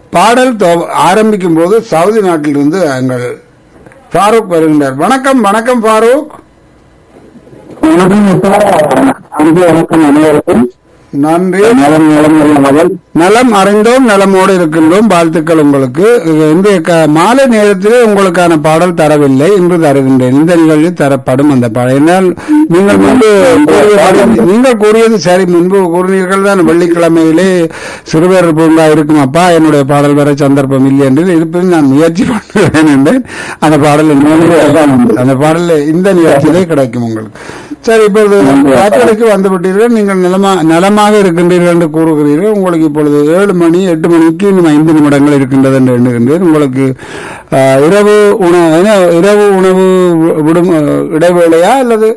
பாடல் தொ- ஆரம்பிக்கும் போது சவுதி நாட்டிலிருந்து எங்கள் ஃபாரூக் வருகின்றார் வணக்கம் வணக்கம் ஃபாரூக் வணக்கம் அப்பா. அன்பு வணக்கம் அனைவருக்கும் நன்றி நலம் நலம் நல்ல மகள் நலம் அறிந்தோம் நலமோடு இருக்கின்றோம் வாழ்த்துக்கள் உங்களுக்கு இன்றைய க- மாலை நேரத்திலே உங்களுக்கான பாடல் தரவில்லை இன்று தருகின்றேன் இந்த நிகழ்வில் தரப்படும் அந்த பாடல் ஏனால் நீங்கள் முன்பு கூறியபடி- நீங்கள் கூறியது சரி முன்பு கூறினீர்கள் தான் வெள்ளிக்கிழமையிலே சிறுவர் பூங்கா இருக்கும் அப்பா என்னுடைய பாடல் வர சந்தர்ப்பம் இல்லை என்று இருப்பினும் நான் முயற்சி பண்ணுவேன் என்றேன் அந்த பாடல் இன்னொரு- அந்த பாடல் இந்த நிகழ்ச்சியிலே கிடைக்கும் உங்களுக்கு சரி இப்பொழுது வாக்களிக்கு வந்து விட்டீர்கள் நீங்கள் நலமா நலமாக இருக்கின்றீர்கள் என்று கூறுகிறீர்கள் உங்களுக்கு இப்பொழுது ஏழு மணி எட்டு மணிக்கு இன்னும் ஐந்து நிமிடங்கள் இருக்கின்றது என்று எண்ணுகின்றேன் உங்களுக்கு ஆஹ், இரவு உணவு என்ன, இரவு உணவு வி- விடும் அஹ், இடைவேளையா அல்லது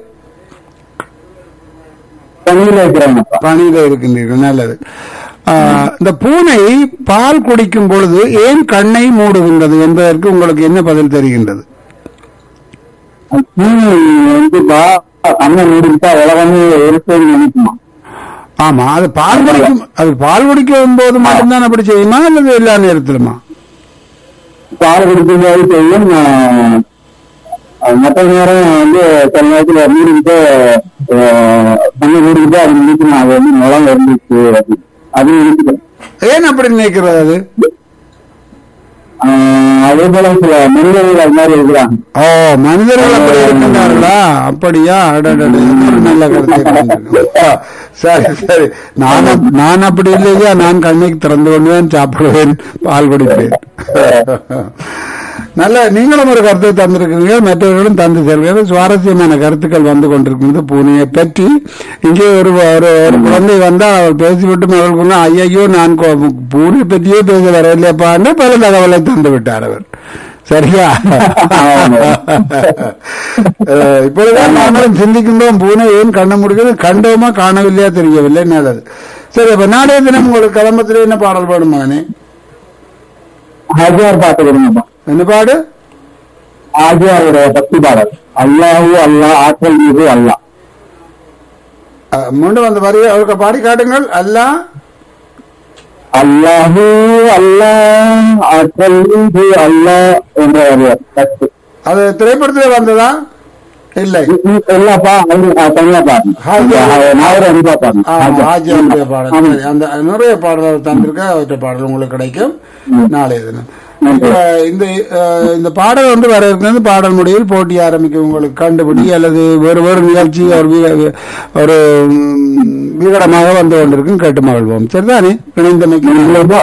பணியில இருக்கிறேன் அப்பா பணியில இருக்கின்றீர்கள் நல்லது ஆஹ், இந்த பூனை பால் குடிக்கும் பொழுது ஏன் கண்ணை மூடுகின்றது என்பதற்கு உங்களுக்கு என்ன பதில் தெரிகின்றது பூனை வந்து பா கண்ணை மூடிட்டா உலகமே இருக்குன்னு நினைக்குமா ஆமா அது பால் குடிக்கும் அது பால் குடிக்கும் போது மட்டும்தான் அப்படி செய்யுமா அல்லது எல்லா நேரத்திலுமா பால் குடிக்கும்போது செய்யும் ஆஹ், அது மற்ற நேரம் வந்து சில நேரத்துல மூடிக்கிட்டு ஆஹ், கண்ணை மூடிக்கிட்டு அது நினைக்கணும் அது வந்து நிலம் இருந்துச்சு அப்படின்னு. அது நினைக்கிறேன் ஏன் அப்படி நினைக்கிறது அது ஆஹ், அதே போல சில மனிதர்கள் அது மாதிரி இருக்கிறாங்க ஓ மனிதர்கள் அப்படி இருக்கின்றார்களா அப்படியா அடடட, இது ஒரு நல்ல கருத்தை கொண்டிருக்கிறோம். சரி சரி நான் அப்- நான் அப்படி இல்லையா நான் கண்ணைக்கு திறந்து கொண்டுதான் சாப்பிடுவேன் பால் குடிப்பேன் நல்ல நீங்களும் ஒரு கருத்தை தந்திருக்கிறீங்க மற்றவர்களும் தந்து செல்வீர்கள் சுவாரஸ்யமான கருத்துக்கள் வந்து கொண்டிருக்கிறது பூனையை பற்றி இங்கே ஒரு ஒரு ஒரு குழந்தை வந்தால் அவள் பேசிவிட்டு அவர்களுக்கு ஐயையோ நான் கோ- பூனை பற்றியே பேச வரவில்லைப்பான்னு பல தகவலை தந்து விட்டார் அவர் சரியா அஹ் இப்பொழுதுதான் நாங்களும் சிந்திக்கின்றோம் பூனை ஏன் கண்ண முடிக்கிறது கண்டோமா காணவில்லையா தெரியவில்லை நல்லது சரி அப்ப நாளைய தினம் உங்களுக்கு கிளம்பத்துல என்ன பாடல் பாடும் மகனே ஹாஜியார் பாட்டு கொடுங்கப்பா என்ன பாடு ஆஜியாருடைய பக்தி பாடல் அல்லாஹு அல்லாஹ் ஆற்றல் மீது அல்லாஹ் அஹ் மீண்டும் அந்த வரியை அவருக்கு பாடி காட்டுங்கள் அல்லா அல்லாஹு அல்லாஹ் ஆற்றல் மீது அல்லாஹ் என்ற ஒரு கட்டு அது திரைப்படத்தில் வந்ததா இல்லை இல்லப்பா தனியா பாருங்க ஹாஜியார். நாவர அனுப்பா பாருங்க ஆமா, ஆஜியாருடைய பாடல் சரி, அந்த நிறைய பாடல்கள் தந்திருக்க அவற்றை பாடல் உங்களுக்கு கிடைக்கும் நாளைய தினம் இப்ப இந்த அஹ், இந்த பாடல் வந்து வர இருக்கிறது பாடல் முடிவில் போட்டி ஆரம்பிக்கும் உங்களுக்கு கண்டுபிடி அல்லது வேறு வேறு நிகழ்ச்சி ஒரு வீ- ஒரு ம், விகடமாக வந்து கொண்டிருக்கும் கேட்டு மகிழ்வோம் சரிதானே இணைந்தமைக்கு இல்லப்பா